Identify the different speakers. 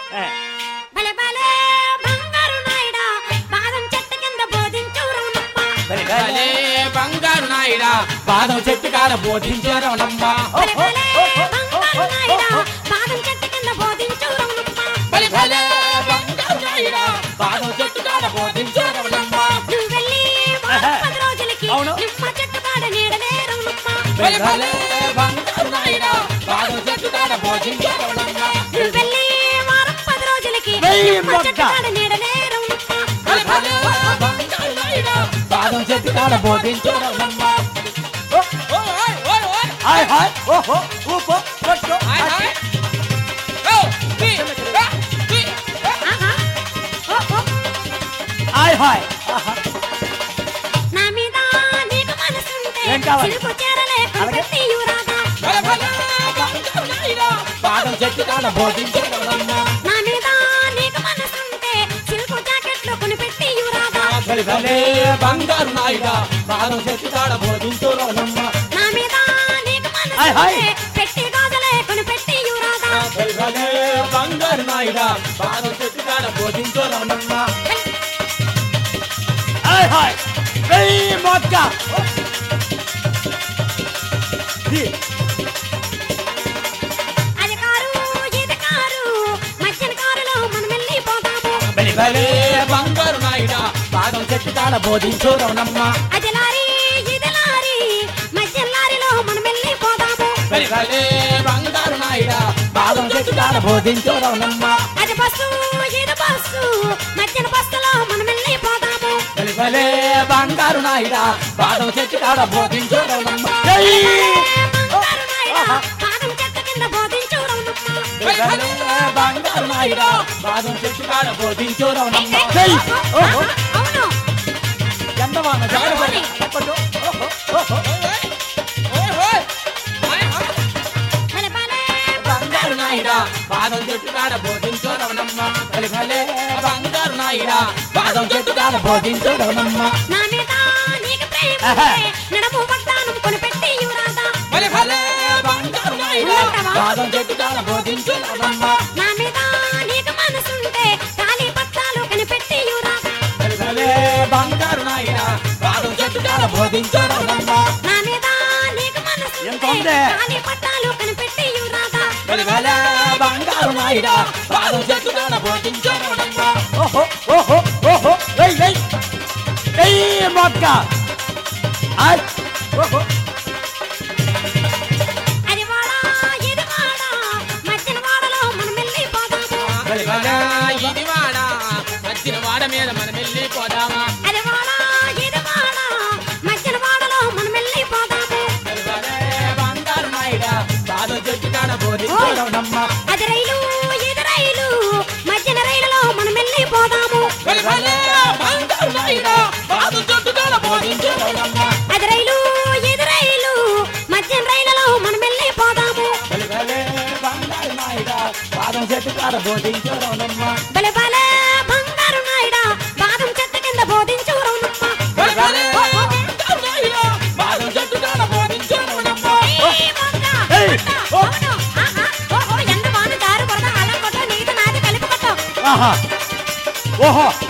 Speaker 1: ఏ,
Speaker 2: భలే భలే బంగారు నాయుడా బాదం చెట్టు కింద బోధించు రమణమ్మ
Speaker 1: భలే
Speaker 3: భలే బంగారు నాయుడా పాదం చెట్టు కాడ బోధించే రమణమ్మ
Speaker 2: భలే భలే బంగారు నాయుడా బాదం చెట్టు కింద బోధించు రమణమ్మ
Speaker 3: భలే భలే బంగారు నాయుడా పాదం చెట్టు కాడ బోధించే రమణమ్మ
Speaker 2: నువ్వు వెళ్ళి వారం పది రోజులకి
Speaker 1: అవును.
Speaker 2: నిమ్మ చెట్టు కాడ నీడలే రమణమ్మ
Speaker 3: భలే భలే బంగారు నాయుడా పాదం చెట్టు కాడ బోధించే రమణమ్మ
Speaker 2: నువ్వు వెళ్ళి వారం పది రోజులకి
Speaker 1: వెయ్యి
Speaker 2: నిమ్మ చెట్టు
Speaker 1: మొగ్గ.
Speaker 2: కాడ నీడలే రమణమ్మ
Speaker 3: భలే భలే బంగారు నాయుడా పాదం చెట్టు కాడ బోధించే రమణమ్మ
Speaker 1: ఓ,
Speaker 3: ఓయ్ ఓయ్ ఓయ్ ఓయ్
Speaker 1: హాయ్ హాయ్ ఓహో ఊపో కొట్టు
Speaker 3: హాయ్ హాయ్ ఓ తి ఆ, తి ఆ.
Speaker 2: ఆహా. ఓ, ఓ.
Speaker 1: హాయ్ హాయ్ ఆహా.
Speaker 2: నా మీద నీకు మనసుంటే
Speaker 1: ఏం కావాలి?
Speaker 2: సిలుకు చీరలే
Speaker 1: అలాగే.
Speaker 2: కొనిపెట్టి యువరాజా
Speaker 3: భలే భలే బంగారు నాయుడా పాదం చెట్టు కాడ బోధించే రమణమ్మ
Speaker 2: నా మీద నీకు మనసుంటే సిల్కు జాకెట్లు కొనిపెట్టి యువరాజా
Speaker 3: భలే భలే బంగారు నాయుడా పాదం చెట్టు కాడ బోధించే రమణమ్మ
Speaker 2: నా మీద నీకు
Speaker 1: హాయ్, హాయ్.
Speaker 2: మనసుంటే పెట్టి గాజులే కొనిపెట్టి యువరాజా
Speaker 3: భలే భలే బంగారు నాయుడా పాదం చెట్టు కాడ బోధించే రమణమ్మ
Speaker 1: హాయ్ హాయ్ వెయ్యి మొక్క ఈ,
Speaker 2: అది కారు ఇది కారు మధ్యన కారులో మనం వెళ్ళిపోతాము
Speaker 1: భలే
Speaker 3: భలే బంగారు నాయుడా పాదం చెట్టు కాడ బోధించే రమణమ్మ
Speaker 2: అది లారీ ఇది లారీ మధ్య లారీలో మనం వెళ్ళిపోతాము
Speaker 3: భలే భలే బంగారు నాయుడా పాదం చెట్టు కాడ బోధించే రమణమ్మ
Speaker 2: అది బస్సు ఇది బస్సు మధ్యన బస్సులో మనం వెళ్ళిపోతాము
Speaker 3: భలే భలే బంగారు నాయుడా పాదం చెట్టు కాడ బోధించే రమణమ్మ
Speaker 1: వెయ్యి
Speaker 2: బంగారు నాయుడా, పాదం చెట్టు కింద బోధించు రమణమ్మ.
Speaker 3: భలే భలే బంగారు నాయుడా పాదం చెట్టు కాడ బోధించే రమణమ్మ
Speaker 1: వెయ్యి ఓహో
Speaker 2: ఆహా, అవును
Speaker 1: ఎంతవాన జాగ్రత్త చెప్పండు ఓహో ఓహో
Speaker 2: భలే భలే
Speaker 3: బంగారు నాయుడా పాదం చెట్టు కాడ బోధించే రమణమ్మ భలే భలే బంగారు నాయుడా పాదం చెట్టు కాడ బోధించే రమణమ్మ
Speaker 2: నా మీద నీకు ప్రేమ
Speaker 1: ఆహా.
Speaker 2: ఉంటే నడుము వడ్డానం కొనిపెట్టి యువరాజా
Speaker 3: భలే భలే బంగారు నాయుడా పాదం చెట్టు కాడ బోధించే రమణమ్మ
Speaker 2: నా మీద నీకు మనసుంటే తాళి పట్టాలు కనిపెట్టి యువరాజా
Speaker 3: భలే భలే బంగారు నాయుడా పాదం చెట్టు కాడ బోధించే రమణమ్మ
Speaker 2: నా మీద నీకు
Speaker 1: ఎంత
Speaker 2: మనసుంటే
Speaker 1: ఉంది?
Speaker 2: తాళి పట్టాలు కనిపెట్టి యువరాజా
Speaker 3: భలే భలే బంగారు నాయుడా పాదం చెట్టు కాడ బోధించే రమణమ్మ
Speaker 1: ఓహో ఓహో ఓహో వెయ్యి వెయ్యి వెయ్యి మొక్క హాయ్ ఓహో
Speaker 2: అది వాడ ఇది వాడ మధ్యన వాడలో మనం వెళ్ళిపోతాము
Speaker 3: భలే భలే ఇది వాడ మధ్యన వాడ మీద మనం వెళ్ళిపోదామా
Speaker 2: అది వాడ ఇది వాడ మధ్యన వాడలో మనం వెళ్ళిపోతాము
Speaker 3: భలే భలే బంగారు నాయుడా పాదం చెట్టు కాడ బోధించే రమణమ్మ
Speaker 2: అది రైలు ఇది రైలు మధ్యన రైలులో మనం వెళ్ళిపోతాము
Speaker 3: భలే భలే బంగారు నాయుడా పాదం చెట్టు కాడ బోధించే రమణమ్మ
Speaker 2: అది రైలు ఇది రైలు మధ్యన రైలులో మనం వెళ్ళిపోతాము
Speaker 3: భలే భలే బంగారు నాయుడా పాదం చెట్టు కాడ బోధించే రమణమ్మ
Speaker 2: భలే భలే బంగారు నాయుడా బాదం చెట్టు కింద బోధించు రమణమ్మ.
Speaker 3: భలే భలే బంగారు నాయుడా పాదం చెట్టు కాడ బోధించే రమణమ్మ
Speaker 2: ఏయ్ మొగ్గ,
Speaker 1: ఏయ్,
Speaker 2: కొట్ట,
Speaker 1: ఓ.
Speaker 2: అవును, ఆహా, ఓహో, ఎండ వాన దారు బురద అలా కొట్టు, నీది నాది కలిపి కొట్టు.
Speaker 1: ఆహా ఓహో